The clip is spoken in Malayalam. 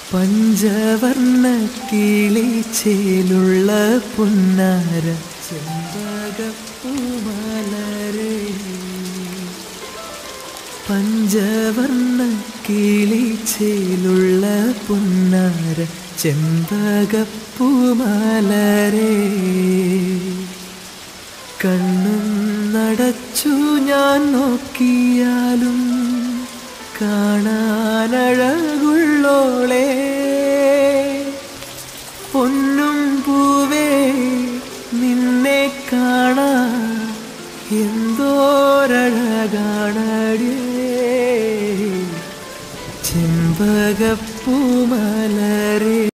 പഞ്ചവർണ്ണ കിളിച്ചേലുള്ള പുന്നാര ചെമ്പകപ്പൂമലരേ പഞ്ചവർണ്ണ കിളിച്ചേലുള്ള പുന്നാര ചെമ്പകപ്പൂമലരേ കണ്ണും നടച്ചു ഞാൻ നോക്കിയാലും കാണാനഴകുള്ളോളേ